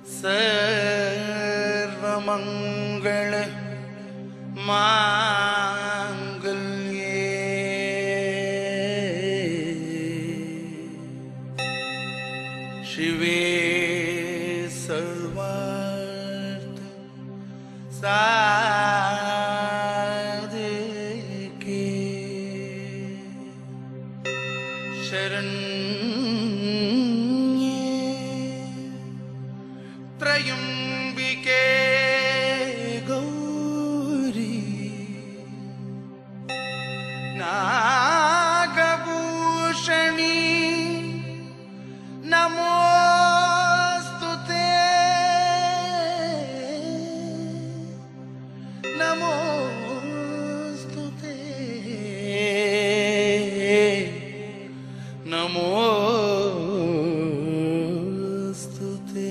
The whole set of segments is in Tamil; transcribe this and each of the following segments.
सर्वमङ्गल माङ्गल्ये शिवे सर्वार्थ साधिके शरण्ये त्रयम्बिके गौरी नागभूषणी नमोऽस्तु ते नमोऽस्तु ते नमोऽस्तु ते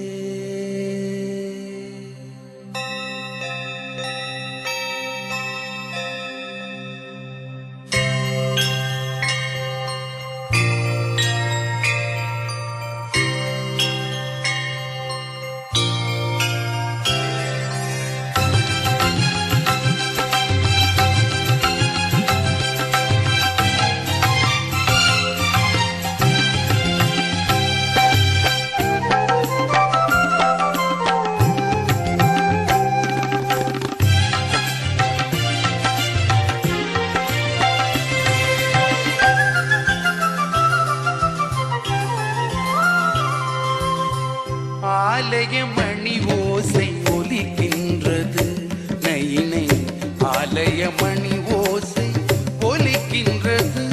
ஆலய மணி ஓசை ஒலிக்கின்றது நைனை ஆலய மணி ஓசை ஒலிக்கின்றது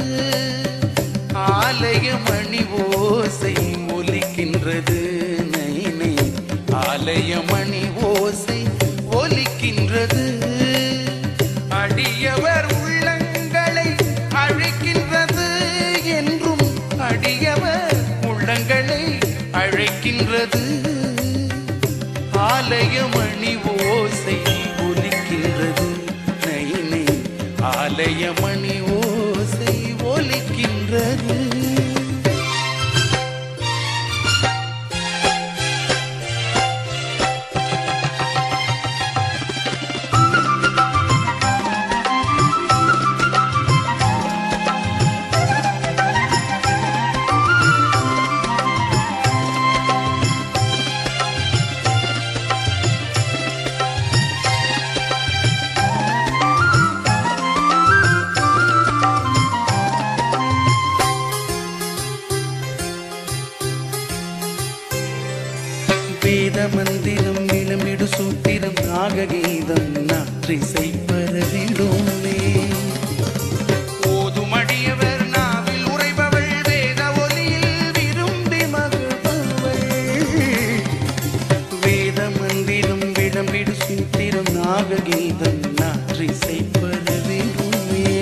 ஆலய மணி ஓசை ஒலிக்கின்றது நைனை ஆலய மணி ஓசை ஒலிக்கின்றது அடியவர் உள்ளங்களை அழைக்கின்றது என்றும் அடியவர் உள்ளங்களை அழைக்கின்றது ஆலய மணி ஓசை ஒலிக்கின்றது நைனை ஆலய மணி ஓசை ஒலிக்கின்றது வேத மந்திரம் இளமிடு சூத்திரம் நாககீதம் நாற்றிசை பரவிடுமே ஓதுமடியவர் நாவில் உரைபவள் வேத ஒலியில் விரும்பி மகிழ்பவள் வேத மந்திரம் விளம்பிடு சூத்திரம் நாககீதம் நாற்றிசை பரவிடுமே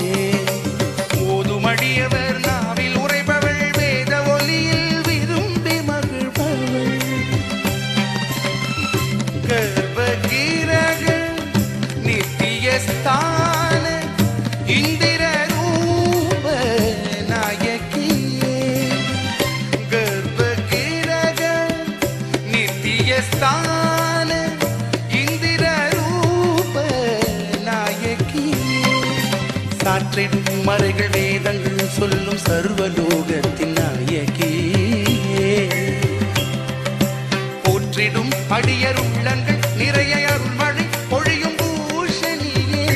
ஓதுமடியவர் நாவில் உரைபவள் வேத ஒலியில் விரும்பி மகிழ்பவள் கர்ப்பகிரக நித்தியஸ்தான இந்திர ரூப நாயகியே கர்ப்பகிரக நித்தியஸ்தான இந்திர ரூப நாயகியே சாற்றிடும் மறைகள் வேதங்கள் சொல்லும் சர்வலோகத்தின் நாயகியே போற்றிடும் அடியர் உள்ளங்கள் நிறைய அருள்மழை பொழியும் பூஷணியே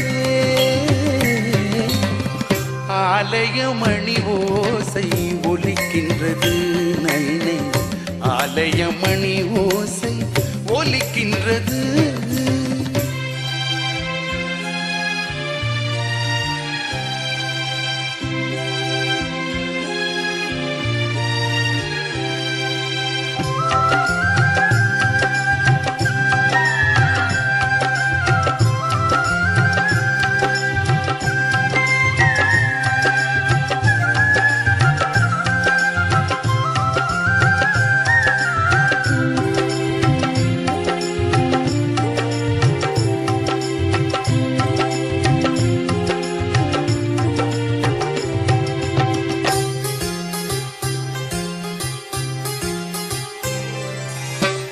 ஆலய மணி ஓசை ஒலிக்கின்றது நைனை ஆலய மணி ஓசை ஒலிக்கின்றது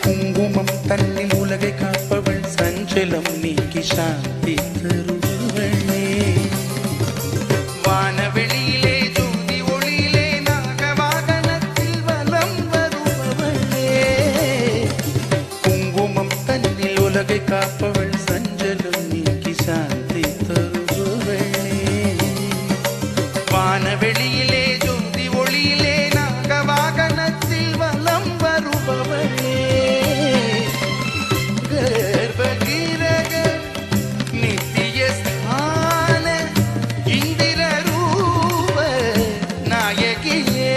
குங்குமம் தன்னில் உலகை காப்பவள் சஞ்சலம் நீக்கி சாந்தி தருபவளே வானவெளியிலே ஜோதி ஒளியிலே நாகவாகனத்தில் வலம் வருபவளே குங்குமம் தன்னில் உலகை காப்பவள் சஞ்சலம் நீக்கி சாந்தி தருபவளே வானவெளியிலே ஜோதி ஒளியிலே நாகவாகனத்தில் வலம் வருபவளே கர்ப்பகிரக நித்திய ஸ்தான இந்திர ரூப நாயகியே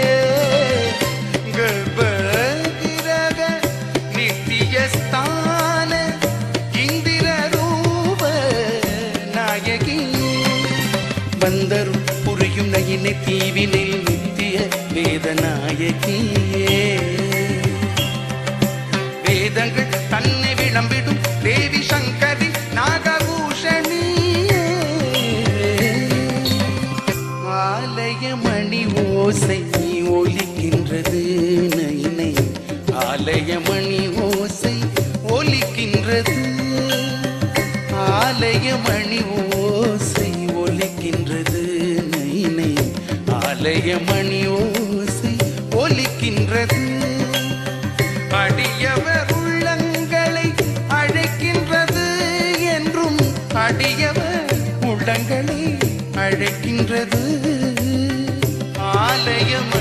கர்ப்பகிரக நித்திய ஸ்தான இந்திர ரூப நாயகியே வந்தரும் புரியும் நயினை தீவினில் நித்திய வேதநாயகியே வேதங்கள் தன்னை விளம்பிடும் தேவி சங்கரி நாகபூஷணியே ஆலய மணி ஓசை ஒலிக்கின்றது நைனை ஆலய மணி ஓசை ஒலிக்கின்றது ஆலய மணி ஓசை ஒலிக்கின்றது நைனை ஆலய மணி ஓசை ஒலிக்கின்றது அடியவர் உள்ளங்களை அழைக்கின்றது என்றும் அடியவர் உள்ளங்களை அழைக்கின்றது ஆலயம்